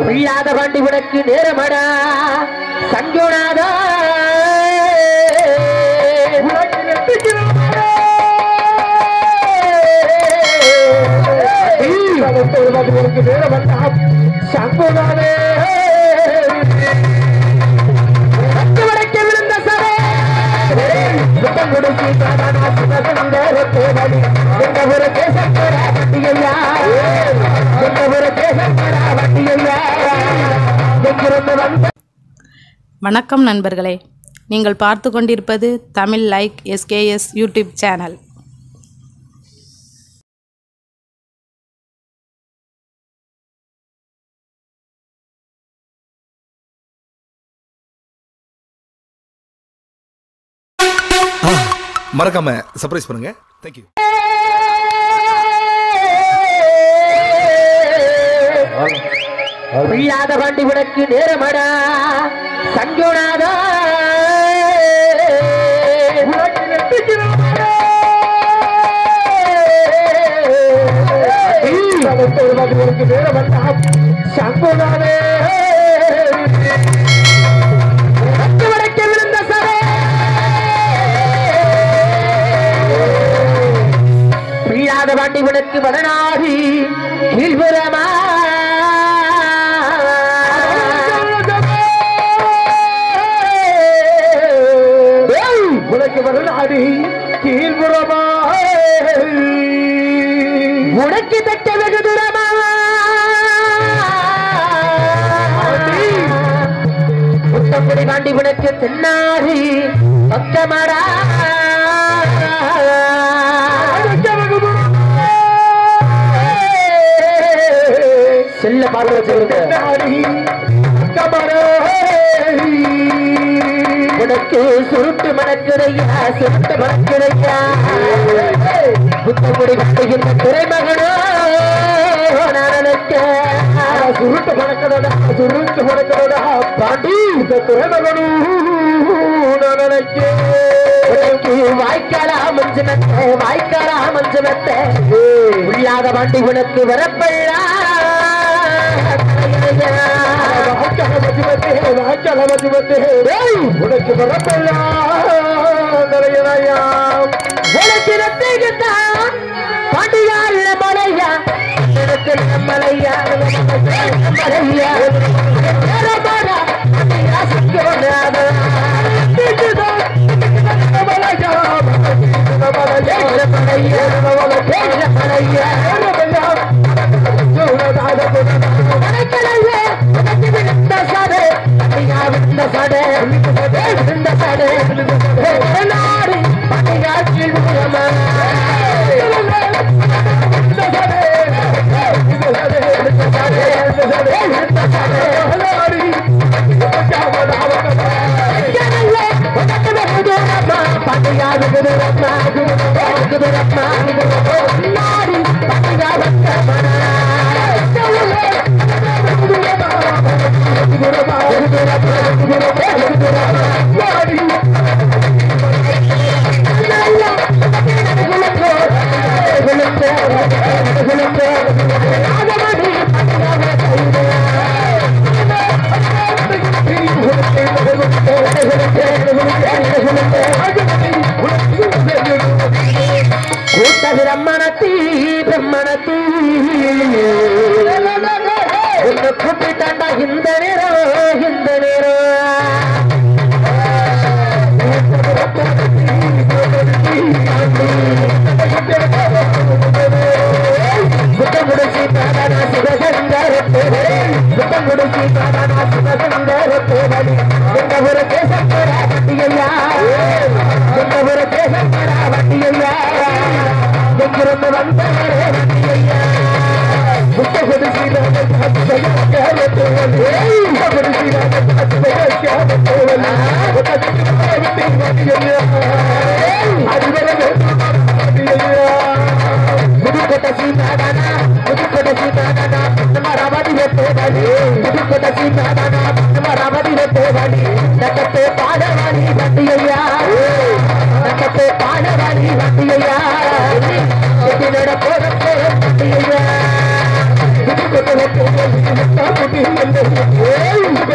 இல்லாத பாண்டி உனக்கு நேரமடா சங்கோனாதா உனக்கு நேரம் வேண்டாம் சங்கோனாவே வடக்கு விழுந்த சபை புத்தம் கொடுத்து தானா சிவகங்கர தேவடி எங்க ஒரு தேசப்படா வட்டியையா எங்க ஒரு தேசப்படா வட்டியையா எங்கிருந்து வந்த வணக்கம் நண்பர்களே நீங்கள் பார்த்து கொண்டிருப்பது Tamil like SKS YouTube channel மறக்காம சர்ப்ரைஸ் பண்ணுங்க தேங்க்யூ இல்லாத பாண்டி உனக்கு நேரமடா சங்கோனாதா உனக்கு நேரம் வேண்டாம் சங்கோனாவே வடக்கு விழுந்த சபை இல்லாத பாண்டி உனக்கு வடநாடி கீழ்புறமா உனக்கு வரலாடி கீழ்புறமா உனக்கு தட்ட வெகு தூரமா புத்தங்குடி பாண்டி உனக்கு தென்னாடி பக்கமடா செல்ல பார்வை சொல்லுங்க உனக்கு சுருட்டு மணக்கிறையா சுருட்டு மணக்கிறையா புத்தங்குடி பாண்டிகின்ற துறைமகனோ நான் நினைச்சேன் சுருட்டு பணக்கடா சுருட்டு பணக்கடா பாண்டி இந்த துறைமகனும் நான் நினைச்சேன் உனக்கு வாய்க்காலா மஞ்சனத்தை வாய்க்காலா மஞ்சனத்தை உள்ளாத பாண்டி உனக்கு வரப்பள்ளா உனக்கு வரப்பெல்லாம் நிறையலாம் உனக்கு ரத்திகத்தான் பாண்டியார் மலையா எனக்கு மலையா மலையா நேரமாடா, பாண்டியா சிக்கோனாதா. ஏழ மலையா, ஏழ மலையா. உனக்கலையே, உனக்கு விழுந்த சடை, பாண்டியா விழுந்த சடை, விழுந்த சடை. நாடு பாண்டியா கீழ்புறமா. ஜனங்களே, உனக்கு வெகு தூரமா, பாண்டியா வெகு தூரமா, வெகு தூரமா. நாடு பாண்டியா வட்டமனா. கூட்ட பிரம்மணத்தி பிரம்மணத்தி உன்னை கூப்பிட்டாண்டா இந்த நேரம் இந்த நேரம் புத்தம் முடிச்சு தானா சிவசங்கரத்து புத்தம் முடிச்சு தானா சிவசங்கரத்து எங்க ஒரு தேசப்படா வட்டியையா எங்க ஒரு தேசப்படா வட்டியையா எங்கிருந்து வந்தவரே வட்டியையா புத்த குடிசீல புதுக்கோட்டை சீதாதானா புதுக்கோட்டை சீதாதானா நம்ம ரவடி வெட்டேவாடி புதுக்கோட்டை சீதாதானா நம்ம ரவடி வெட்டேவாடி நக்கத்தை பாடவாடி வட்டியையா நக்கத்தை பாடவாடி வட்டியையா எதினோட போற போற வட்டியையா புதுக்கோட்டை வெட்டேவாடி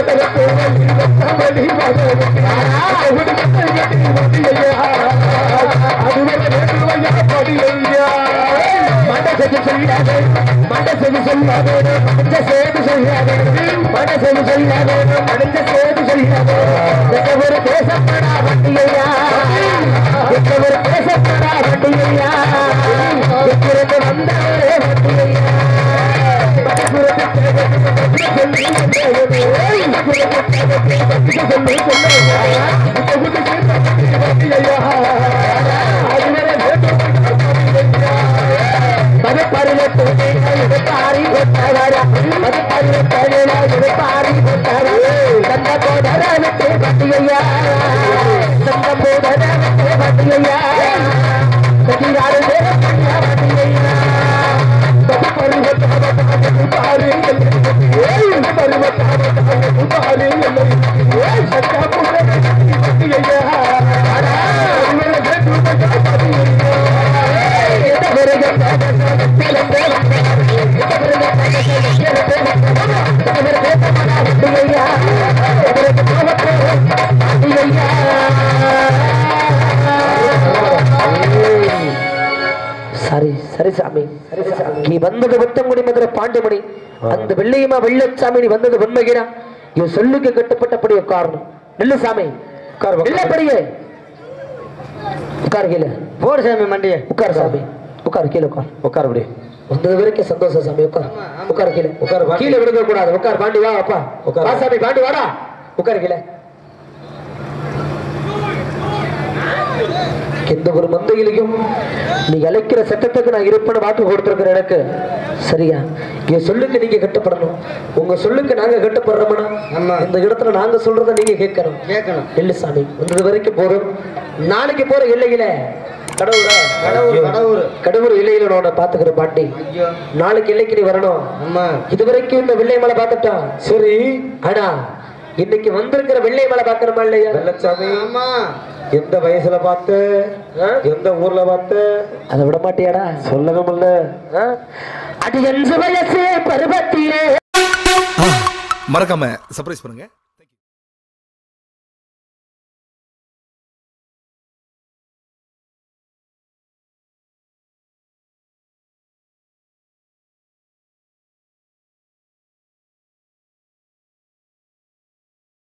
பேசப்படா வண்டியா ஒரு பேசப்படா வண்டியா இருக்கிறது வந்தவரே வண்டியா சரி சரி சாமி நீ வந்தது வெட்டங்குடி மதுரை பாண்டிமணி அந்த வெள்ளையமா வெள்ளச்சாமி நீ வந்தது உண்மைகிறா இவன் சொல்லுக்கு கட்டுப்பட்டபடி உட்காரணும் நெல்லு சாமி இல்லப்படியே உட்கார் கீழே போடு சாமி மண்டிய உட்கார் சாமி உட்கார் கீழே உட்கார் உட்கார் அப்படி வந்தது வரைக்கும் சந்தோஷம் சாமி உட்கார் உட்கார் கீழே உட்கார், பாண்டி. கீழே விடுங்க கூடாது உட்கார் பாண்டி வா அப்பா உட்கார். வா சாமி பாண்டி வாடா உட்கார் கீழே எந்த ஒரு மந்தையிலையும் நீ அழைக்கிற சட்டத்துக்கு நான் இருப்பேன்னு வாக்கு கொடுத்துருக்கிற எனக்கு சரியா என் சொல்லுக்கு நீங்க கட்டுப்படணும் உங்க சொல்லுக்கு நாங்க கட்டுப்படுறோம்னா ஆமா. இந்த இடத்துல நாங்க சொல்றத நீங்க கேட்கணும் கேட்கணும் இல்ல சாமி வந்தது வரைக்கும் போதும் நாளைக்கு போற இல்லையில கடவுள கடவுள் கடவுள் கடவுள் இல்லையில நான் உன்னை பாத்துக்கிற பாட்டி ஐயோ நாளைக்கு இல்லைக்கு நீ வரணும் அம்மா இது வரைக்கும் இந்த வெள்ளை மலை பார்த்துட்டான் சரி ஆனா இன்னைக்கு வந்திருக்கிற வெள்ளை மலை பார்க்கணுமா இல்லையா வெள்ளச்சாமி ஆமா எந்த வயசுல பார்த்து எந்த ஊர்ல பார்த்து அதை விட மாட்டியாடா சொல்லவே முடியல ஆ? அது எந்த வயசு பருவத்திலே மறக்காம சர்ப்ரைஸ் பண்ணுங்க